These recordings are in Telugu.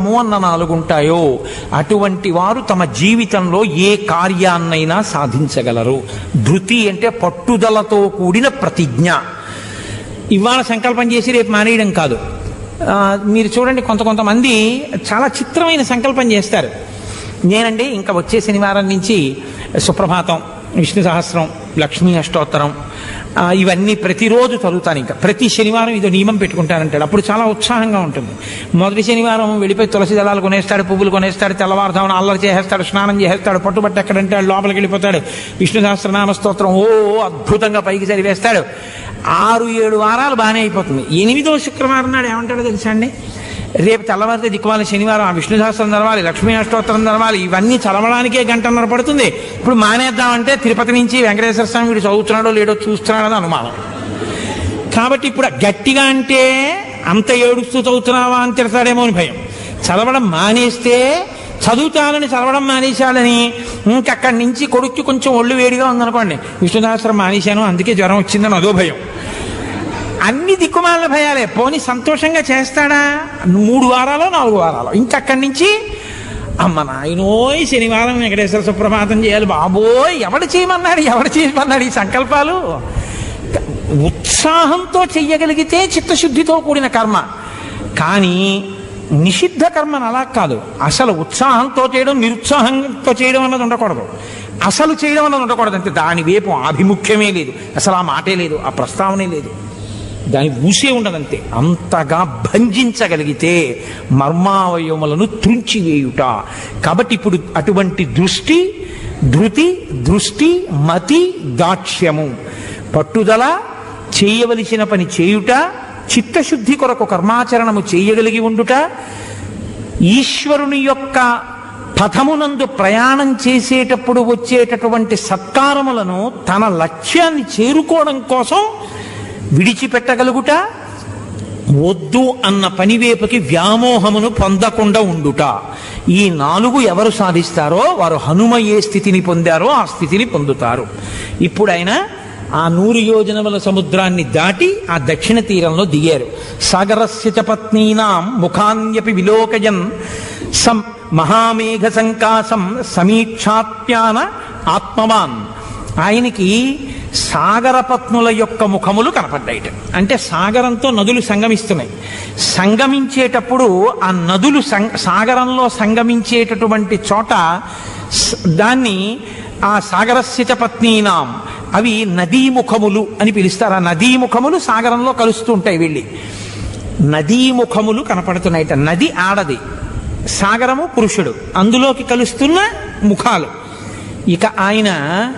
ధర్మము అన్న నాలుగు ఉంటాయో అటువంటి వారు తమ జీవితంలో ఏ కార్యాన్నైనా సాధించగలరు ధృతి అంటే పట్టుదలతో కూడిన ప్రతిజ్ఞ ఇవాళ సంకల్పం చేసి రేపు మానేయడం కాదు ఆ, మీరు చూడండి కొంత కొంతమంది చాలా చిత్రమైన సంకల్పం చేస్తారు నేనండి ఇంకా వచ్చే శనివారం నుంచి సుప్రభాతం విష్ణు సహస్రం లక్ష్మీ అష్టోత్తరం ఆ, ఇవన్నీ ప్రతిరోజు చదువుతాను ఇంకా ప్రతి శనివారం ఇదో నియమం పెట్టుకుంటానంటాడు అప్పుడు చాలా ఉత్సాహంగా ఉంటుంది మొదటి శనివారం వెళ్ళిపోయి తులసి దళాలు కొనేస్తాడు పువ్వులు కొనేస్తాడు తెల్లవారుజామున అల్లరి చేసేస్తాడు స్నానం చేసేస్తాడు పట్టుబట్ట ఎక్కడంటే లోపలికి వెళ్ళిపోతాడు విష్ణు సహస్రనామ స్తోత్రం ఓ అద్భుతంగా పైకి చదివేస్తాడు ఆరు ఏడు వారాలు బాగానే అయిపోతుంది ఎనిమిదో శుక్రవారం నాడు ఏమంటాడో తెలుసా అండి రేపు తెల్లవారితే దిక్కుమాల శనివారం ఆ విష్ణు సహస్రం చదవాలి లక్ష్మీ అష్టోత్తరం చదవాలి ఇవన్నీ చదవడానికే గంటన్నర పడుతుంది ఇప్పుడు మానేద్దామంటే తిరుపతి నుంచి వెంకటేశ్వర స్వామి వీడు చదువుతున్నాడో లేడో చూస్తున్నాడో అని అనుమానం కాబట్టి ఇప్పుడు గట్టిగా అంటే అంత ఏడుస్తూ చదువుతున్నావా అని తిడతాడేమో అని భయం చదవడం మానేస్తే చదువుతానని చదవడం మానేశాడని ఇంకక్కడి నుంచి కొడుక్కి కొంచెం ఒళ్ళు వేడిగా ఉందనుకోండి విష్ణు సహస్రం మానేశాను అందుకే జ్వరం వచ్చిందని అదో భయం అన్ని దిక్కుమాల భయాలే పోని సంతోషంగా చేస్తాడా మూడు వారాలు నాలుగు వారాలు ఇంకక్కడి నుంచి అమ్మ నాయనోయ్ శనివారం వెంకటేశ్వర సుప్రభాతం చేయాలి బాబోయ్ ఎవడు చేయమన్నాడు ఎవడు చేయమన్నాడు ఈ సంకల్పాలు ఉత్సాహంతో చెయ్యగలిగితే చిత్తశుద్ధితో కూడిన కర్మ కానీ నిషిద్ధ కర్మను అలా కాదు అసలు ఉత్సాహంతో చేయడం నిరుత్సాహంతో చేయడం అన్నది ఉండకూడదు అసలు చేయడం అన్నది ఉండకూడదు అంతే దాని వైపు ఆభిముఖ్యమే లేదు అసలు ఆ మాటే లేదు ఆ ప్రస్తావనే లేదు దాని ఊసే ఉండదంతే అంతగా భంజించగలిగితే మర్మావయములను త్రుంచివేయుట కాబట్టి ఇప్పుడు అటువంటి దృష్టి ధృతి దృష్టి మతి దాక్ష్యము పట్టుదల చేయవలసిన పని చేయుట చిత్తశుద్ధి కొరకు కర్మాచరణము చేయగలిగి ఉండుట ఈశ్వరుని యొక్క పథమునందు ప్రయాణం చేసేటప్పుడు వచ్చేటటువంటి సత్కారములను తన లక్ష్యాన్ని చేరుకోవడం కోసం విడిచిపెట్టగలుగుట వద్దు అన్న పనివేపుకి వ్యామోహమును పొందకుండా ఉండుట ఈ నాలుగు ఎవరు సాధిస్తారో వారు హనుమ ఏ స్థితిని పొందారో ఆ స్థితిని పొందుతారు ఇప్పుడు ఆయన ఆ నూరు యోజనముల సముద్రాన్ని దాటి ఆ దక్షిణ తీరంలో దిగారు సాగరస్య చ పత్నీనాం ముఖాన్యపి విలోకయన్ సం మహామేఘ సంకాసం సమీక్షాప్యాన ఆత్మవాన్ ఆయనకి సాగరపత్నుల యొక్క ముఖములు కనపడ్డాయిట అంటే సాగరంతో నదులు సంగమిస్తున్నాయి సంగమించేటప్పుడు ఆ నదులు సం- సాగరంలో సంగమించేటటువంటి చోట స- దాన్ని ఆ సాగరస్యచ పత్నీనాం అవి నదీముఖములు అని పిలుస్తారు ఆ నదీముఖములు సాగరంలో కలుస్తూ ఉంటాయి వెళ్ళి నదీముఖములు కనపడుతున్నాయిట నది ఆడది సాగరము పురుషుడు అందులోకి కలుస్తున్న ముఖాలు ఇక ఆయన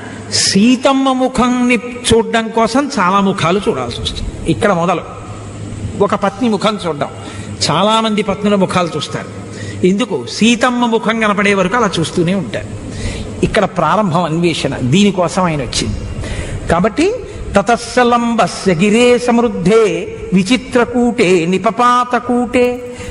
సీతమ్మ ముఖాన్ని చూడడం కోసం చాలా ముఖాలు చూడాల్సి వస్తుంది ఇక్కడ మొదలు ఒక పత్ని ముఖం చూడడం చాలా మంది పత్నుల ముఖాలు చూస్తారు ఎందుకు సీతమ్మ ముఖం కనపడే వరకు అలా చూస్తూనే ఉంటారు ఇక్కడ ప్రారంభం అన్వేషణ దీనికోసం ఆయన వచ్చింది కాబట్టి తతస్సలంబస్య గిరే సమృద్ధే విచిత్రకూటే నిపపాతకూటే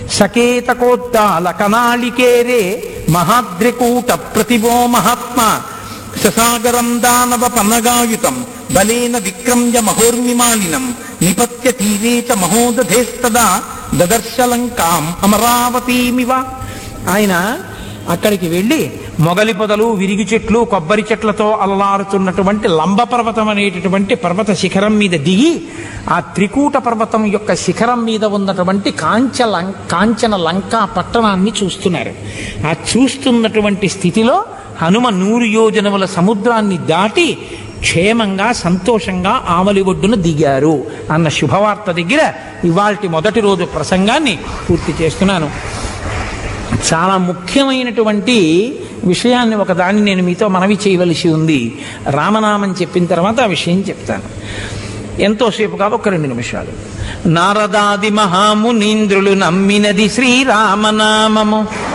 సకేతకోద్దాల కనాళికేరే మహాద్రికూట ప్రతిభో మహాత్మా ససాగరం దానవ పన్నగాయుతం బలేన విక్రమ్య మహోర్మిమాలినం నిపత్య తీరే చ మహోదధేస్తదా దదర్శలంకాం అమరావతీమివ ఆయన అక్కడికి వెళ్ళి మొగలి పొదలు విరిగి చెట్లు కొబ్బరి చెట్లతో అలలారుతున్నటువంటి లంబ పర్వతం అనేటటువంటి పర్వత శిఖరం మీద దిగి ఆ త్రికూట పర్వతం యొక్క శిఖరం మీద ఉన్నటువంటి కాంచ లం కాంచన లంకా పట్టణాన్ని చూస్తున్నారు ఆ చూస్తున్నటువంటి స్థితిలో హనుమ నూరు యోజనముల సముద్రాన్ని దాటి క్షేమంగా సంతోషంగా ఆమలి ఒడ్డున దిగారు అన్న శుభవార్త దగ్గర ఇవాల్టి మొదటి రోజు ప్రసంగాన్ని పూర్తి చేస్తున్నాను చాలా ముఖ్యమైనటువంటి విషయాన్ని ఒకదాన్ని నేను మీతో మనవి చేయవలసి ఉంది రామనామం చెప్పిన తర్వాత ఆ విషయం చెప్తాను ఎంతోసేపు కాదు ఒక రెండు నిమిషాలు నారదాది మహామునీంద్రులు నమ్మినది శ్రీరామనామము